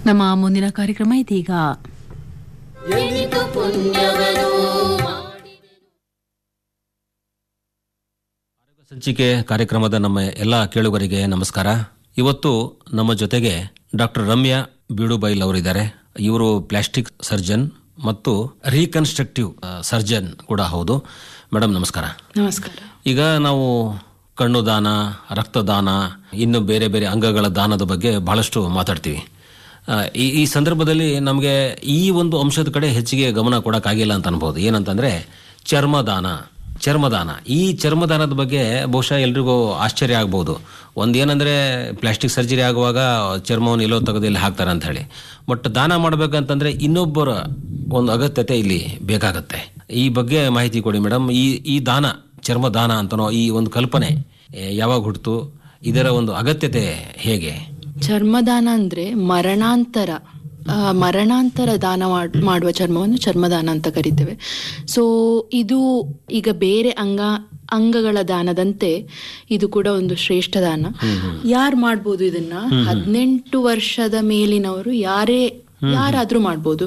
ನಮ್ಮ ಮುಂದಿನ ಕಾರ್ಯಕ್ರಮ ಇದೀಗ ಎನಿತು ಪುಣ್ಯವನ್ನು ಸಂಚಿಕೆ ಕಾರ್ಯಕ್ರಮದ ನಮ್ಮ ಎಲ್ಲ ಕೇಳುಗರಿಗೆ ನಮಸ್ಕಾರ ಇವತ್ತು ನಮ್ಮ ಜೊತೆಗೆ ಡಾಕ್ಟರ್ ರಮ್ಯಾ ಬೀಡುಬೈಲ್ ಅವರಿದ್ದಾರೆ ಇವರು ಪ್ಲಾಸ್ಟಿಕ್ ಸರ್ಜನ್ ಮತ್ತು ರೀಕನ್ಸ್ಟ್ರಕ್ಟಿವ್ ಸರ್ಜನ್ ಕೂಡ ಹೌದು ಮೇಡಮ್ ನಮಸ್ಕಾರ ನಮಸ್ಕಾರ ಈಗ ನಾವು ಕಣ್ಣು ದಾನ ರಕ್ತದಾನ ಇನ್ನು ಬೇರೆ ಬೇರೆ ಅಂಗಗಳ ದಾನದ ಬಗ್ಗೆ ಬಹಳಷ್ಟು ಮಾತಾಡ್ತೀವಿ ಆ, ಈ ಈ ಸಂದರ್ಭದಲ್ಲಿ ನಮಗೆ ಈ ಒಂದು ಅಂಶದ ಕಡೆ ಹೆಚ್ಚಿಗೆ ಗಮನ ಕೊಡೋಕ್ಕಾಗಿಲ್ಲ ಅಂತ ಅನ್ಬೋದು ಏನಂತಂದ್ರೆ ಚರ್ಮದಾನ ಚರ್ಮದಾನ ಈ ಚರ್ಮದಾನದ ಬಗ್ಗೆ ಬಹುಶಃ ಎಲ್ರಿಗೂ ಆಶ್ಚರ್ಯ ಆಗ್ಬೋದು ಒಂದೇನಂದ್ರೆ ಪ್ಲಾಸ್ಟಿಕ್ ಸರ್ಜರಿ ಆಗುವಾಗ ಚರ್ಮವನ್ನು ಎಲ್ಲೋ ತೆಗೆದು ಇಲ್ಲಿ ಹಾಕ್ತಾರೆ ಅಂತ ಹೇಳಿ ಬಟ್ ದಾನ ಮಾಡ್ಬೇಕಂತಂದ್ರೆ ಇನ್ನೊಬ್ಬರ ಒಂದು ಅಗತ್ಯತೆ ಇಲ್ಲಿ ಬೇಕಾಗತ್ತೆ ಈ ಬಗ್ಗೆ ಮಾಹಿತಿ ಕೊಡಿ ಮೇಡಮ್ ಈ ಈ ದಾನ ಚರ್ಮದಾನ ಅಂತನೋ ಈ ಒಂದು ಕಲ್ಪನೆ ಏ, ಯಾವಾಗ ಹುಟ್ಟಿತು ಇದರ ಒಂದು ಅಗತ್ಯತೆ ಹೇಗೆ ಚರ್ಮದಾನ ಅಂದ್ರೆ ಮರಣಾಂತರ ಆ, ಮರಣಾಂತರ ದಾನ ಮಾಡ್- ಮಾಡುವ ಚರ್ಮವನ್ನು ಚರ್ಮದಾನ ಅಂತ ಕರಿತೇವೆ ಸೊ ಇದು ಈಗ ಬೇರೆ ಅಂಗ ಅಂಗಗಳ ದಾನದಂತೆ ಇದು ಕೂಡ ಒಂದು ಶ್ರೇಷ್ಠ ದಾನ ಯಾರು ಮಾಡ್ಬೋದು ಇದನ್ನ ಹದಿನೆಂಟು ವರ್ಷದ ಮೇಲಿನವರು ಯಾರೇ ಯಾರಾದ್ರೂ ಮಾಡ್ಬೋದು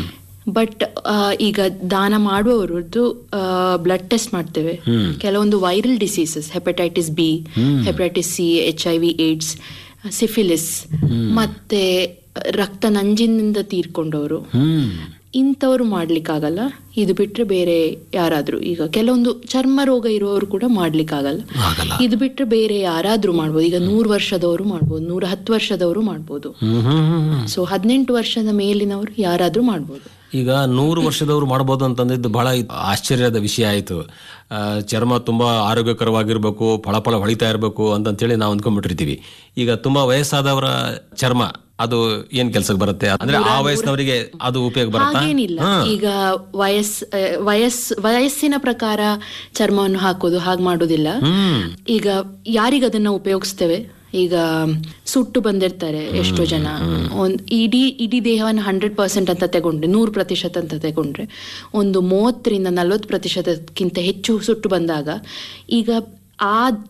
ಬಟ್ ಈಗ ದಾನ ಮಾಡುವವರದ್ದು ಬ್ಲಡ್ ಟೆಸ್ಟ್ ಮಾಡ್ತೇವೆ ಕೆಲವೊಂದು viral diseases hepatitis B hepatitis C H I V AIDS syphilis ಮತ್ತೆ ರಕ್ತ ನಂಜಿನಿಂದ ತೀರ್ಕೊಂಡವರು ಹ್ಮ್ ಇಂಥವ್ರು ಮಾಡ್ಲಿಕ್ಕಾಗಲ್ಲ ಇದು ಬಿಟ್ರೆ ಬೇರೆ ಯಾರಾದ್ರೂ ಈಗ ಕೆಲವೊಂದು ಚರ್ಮ ರೋಗ ಇರುವವರು ಕೂಡ ಮಾಡ್ಲಿಕ್ಕಾಗಲ್ಲ ಆಗಲ್ಲ ಇದು ಬಿಟ್ರೆ ಬೇರೆ ಯಾರಾದ್ರೂ ಮಾಡ್ಬೋದು ಈಗ ನೂರು ವರ್ಷದವರು ಮಾಡ್ಬೋದು ನೂರ ಹತ್ತು ವರ್ಷದವರು ಮಾಡ್ಬೋದು ಹ್ಮ್ ಹ್ಮ್ ಹ್ಮ್ ಹ್ಮ್. ಸೊ ಹದಿನೆಂಟು ವರ್ಷದ ಮೇಲಿನವರು ಯಾರಾದ್ರೂ ಮಾಡ್ಬೋದು ಈಗ ನೂರು ವರ್ಷದವರು ಮಾಡ್ಬೋದು ಅಂತಂದಿದ್ದು ಬಹಳ ಇದ್- ಆಶ್ಚರ್ಯದ ವಿಷಯ ಆಯಿತು ಚರ್ಮ ತುಂಬಾ ಆರೋಗ್ಯಕರವಾಗಿರ್ಬೇಕು ಫಳಫಳ ಹೊಳಿತಾ ಇರಬೇಕು ಅಂತಂತೇಳಿ ನಾವು ಅಂದ್ಕೊಂಡ್ಬಿಟ್ಟಿರ್ತೀವಿ ಈಗ ತುಂಬಾ ವಯಸ್ಸಾದವರ ಚರ್ಮ ಅದು ಏನ್ ಕೆಲ್ಸಕ್ಕೆ ಬರುತ್ತೆ ಅಂದ್ರೆ ಆ ವಯಸ್ಸಿನವರಿಗೆ ಅದು ಉಪಯೋಗ ಬರುತ್ತಾ ಹಾಗೇನಿಲ್ಲ ಈಗ ವಯಸ್ ಆ, ವಯಸ್ ವಯಸ್ಸಿನ ಪ್ರಕಾರ ಚರ್ಮವನ್ನು ಹಾಕೋದು ಹಾಗೆ ಮಾಡೋದಿಲ್ಲ ಹ್ಮ್ ಈಗ ಯಾರಿಗೆ ಅದನ್ನ ಉಪಯೋಗಿಸ್ತೇವೆ ಈಗ ಸುಟ್ಟು ಬಂದಿರ್ತಾರೆ ಎಷ್ಟೋ ಜನ ಒಂದ್ ಇಡೀ ಇಡೀ ದೇಹವನ್ನು ಹಂಡ್ರೆಡ್ ಪರ್ಸೆಂಟ್ ಅಂತ ತಗೊಂಡ್ರೆ ನೂರು ಪ್ರತಿಶತ ಅಂತ ತಗೊಂಡ್ರೆ ಒಂದು ಮೂವತ್ತರಿಂದ ನಲ್ವತ್ತು ಪ್ರತಿಶತಕ್ಕಿಂತ ಹೆಚ್ಚು ಸುಟ್ಟು ಬಂದಾಗ ಈಗ ಆ